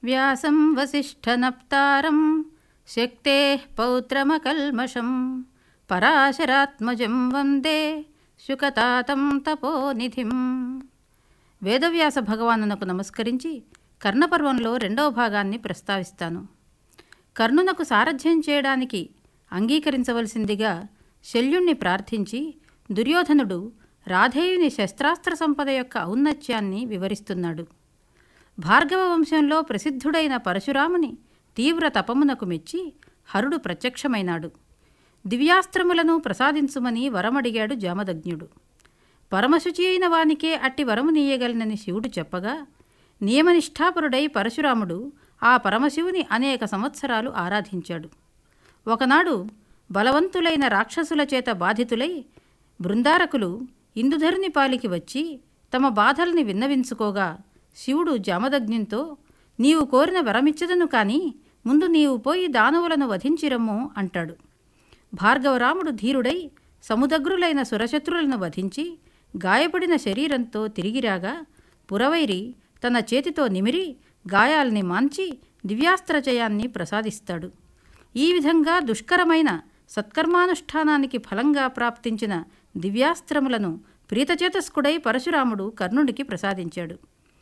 వ్యాసం వసిష్ఠనప్తారం శక్తే పౌత్రమకల్మషం పరాశరాత్మజం వందే శుకతాతం తపోనిధిం వేదవ్యాస భగవానునకు నమస్కరించి కర్ణపర్వంలో రెండవ భాగాన్ని ప్రస్తావిస్తాను కర్ణునకు సారథ్యం చేయడానికి అంగీకరించవలసిందిగా శల్యుణ్ణి ప్రార్థించి దుర్యోధనుడు రాధేయుని శస్త్రాస్త్ర సంపద యొక్క ఔన్నత్యాన్ని వివరిస్తున్నాడు భార్గవ వంశంలో ప్రసిద్ధుడైన పరశురాముని తీవ్ర తపమునకు మెచ్చి హరుడు ప్రత్యక్షమైనాడు దివ్యాస్త్రములను ప్రసాదించుమని వరమడిగాడు జామదగ్నుడు పరమశుచి అయిన వానికే అట్టి వరము నీయగలనని శివుడు చెప్పగా నియమనిష్ఠాపరుడై పరశురాముడు ఆ పరమశివుని అనేక సంవత్సరాలు ఆరాధించాడు ఒకనాడు బలవంతులైన రాక్షసుల చేత బాధితులై బృందారకులు ఇందుధరుని పాలికి వచ్చి తమ బాధల్ని విన్నవించుకోగా శివుడు జామదగ్నింతో నీవు కోరిన వరమిచ్చదను కాని ముందు నీవు పోయి దానవులను వధించిరమ్ము అంటాడు భార్గవరాముడు ధీరుడై సముదగ్రులైన సురశత్రులను వధించి గాయపడిన శరీరంతో తిరిగిరాగా పురవైరి తన చేతితో నిమిరి గాయాల్ని మాంచి దివ్యాస్త్రజయాన్ని ప్రసాదిస్తాడు ఈ విధంగా దుష్కరమైన సత్కర్మానుష్ఠానానికి ఫలంగా ప్రాప్తించిన దివ్యాస్త్రములను ప్రీతచేతస్కుడై పరశురాముడు కర్ణుడికి ప్రసాదించాడు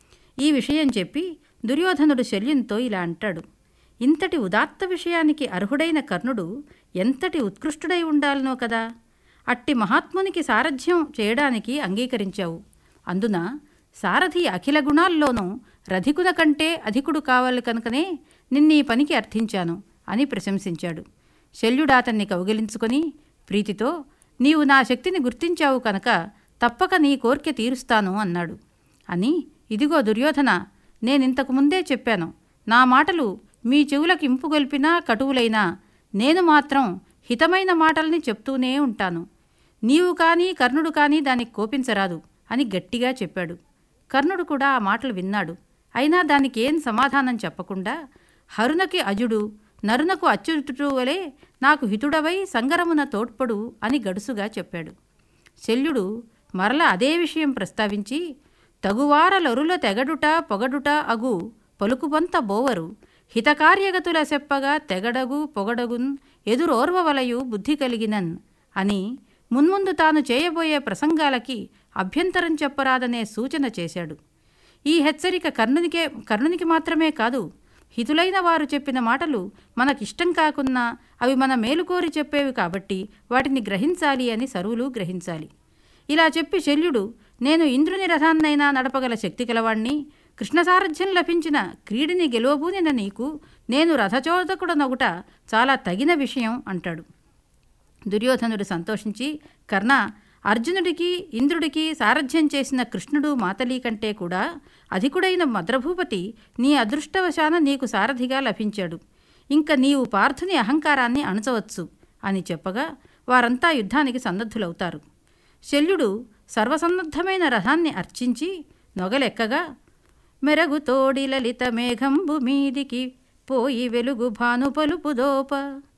ఈ విషయం చెప్పి దుర్యోధనుడు శల్యంతో ఇలా అంటాడు ఇంతటి ఉదాత్త విషయానికి అర్హుడైన కర్ణుడు ఎంతటి ఉత్కృష్టుడై ఉండాలనో కదా అట్టి మహాత్మునికి సారథ్యం చేయడానికి అంగీకరించావు అందున సారథి అఖిల గుణాల్లోనూ రధికుల కంటే అధికుడు కావాలి కనుకనే నిన్నీ పనికి అర్థించాను అని ప్రశంసించాడు శల్యుడాతన్ని కౌగిలించుకొని ప్రీతితో నీవు నా శక్తిని గుర్తించావు కనుక తప్పక నీ కోర్కె తీరుస్తాను అన్నాడు అని ఇదిగో దుర్యోధన నేనింతకు ముందే చెప్పాను నా మాటలు మీ చెవులకు ఇంపుగొల్పినా కటువులైనా నేను మాత్రం హితమైన మాటల్ని చెప్తూనే ఉంటాను నీవు కానీ కర్ణుడు కానీ దానికి కోపించరాదు అని గట్టిగా చెప్పాడు కర్ణుడు కూడా ఆ మాటలు విన్నాడు అయినా దానికి ఏం సమాధానం చెప్పకుండా హరునకి అజుడు నరునకు అచ్యుతుడు వలె నాకు హితుడవై సంగరమున తోడ్పడు అని గడుసుగా చెప్పాడు శల్యుడు మరల అదే విషయం ప్రస్తావించి తగువారలొరుల తెగడుట పొగడుట అగు పలుకుబంత బోవరు హితకార్యగతుల చెప్పగా తెగడగు పొగడగున్ ఎదురోర్వవలయు బుద్ధి కలిగినన్ అని మున్ముందు తాను చేయబోయే ప్రసంగాలకి అభ్యంతరం చెప్పరాదనే సూచన చేశాడు ఈ హెచ్చరిక కర్ణునికే కర్ణునికి మాత్రమే కాదు హితులైన వారు చెప్పిన మాటలు మనకిష్టం కాకున్నా అవి మన మేలుకోరి చెప్పేవి కాబట్టి వాటిని గ్రహించాలి అని సరువులు గ్రహించాలి ఇలా చెప్పి శల్యుడు నేను ఇంద్రుని రథాన్నైనా నడపగల శక్తి కలవాణ్ణి కృష్ణసారథ్యం లభించిన క్రీడిని గెలువబూనిన నీకు నేను రథచోదకుడనొగుట చాలా తగిన విషయం అంటాడు దుర్యోధనుడు సంతోషించి కర్ణ అర్జునుడికి ఇంద్రుడికి సారథ్యం చేసిన కృష్ణుడు మాతలి కంటే కూడా అధికుడైన మద్రభూపతి నీ అదృష్టవశాన నీకు సారథిగా లభించాడు ఇంక నీవు పార్థుని అహంకారాన్ని అణచవచ్చు అని చెప్పగా వారంతా యుద్ధానికి సన్నద్ధులవుతారు శల్యుడు సర్వసన్నద్ధమైన రథాన్ని అర్చించి నొగలెక్కగా మెరగు తోడి లలిత మేఘంబు మీదికి పోయి వెలుగు భాను పలుపు దోప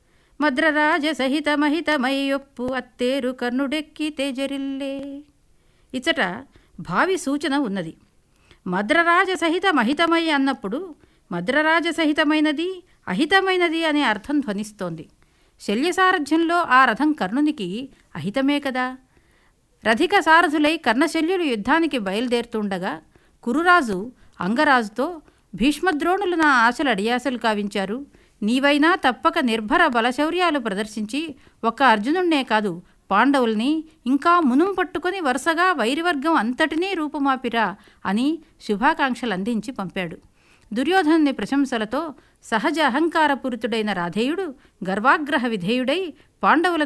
మద్రరాజ సహిత మహితమయ్యొప్పు అత్తేరు కర్ణుడెక్కి తేజరిల్లే ఇచ్చట భావి సూచన ఉన్నది మద్రరాజ సహిత మహితమై అన్నప్పుడు మద్రరాజ సహితమైనది అహితమైనది అనే అర్థం ధ్వనిస్తోంది శల్యసారథ్యంలో ఆ రథం కర్ణునికి అహితమే కదా రథిక సారథులై కర్ణశల్యులు యుద్ధానికి బయలుదేరుతుండగా కురురాజు అంగరాజుతో భీష్మద్రోణులు నా ఆశలు అడియాసలు కావించారు నీవైనా తప్పక నిర్భర బలశౌర్యాలు ప్రదర్శించి ఒక్క అర్జునుణ్ణే కాదు పాండవుల్ని ఇంకా మునుం పట్టుకొని వరుసగా వైరివర్గం అంతటినీ రూపుమాపిరా అని శుభాకాంక్షలు అందించి పంపాడు దుర్యోధనుని ప్రశంసలతో సహజ అహంకారపూరితుడైన రాధేయుడు గర్వాగ్రహ విధేయుడై పాండవుల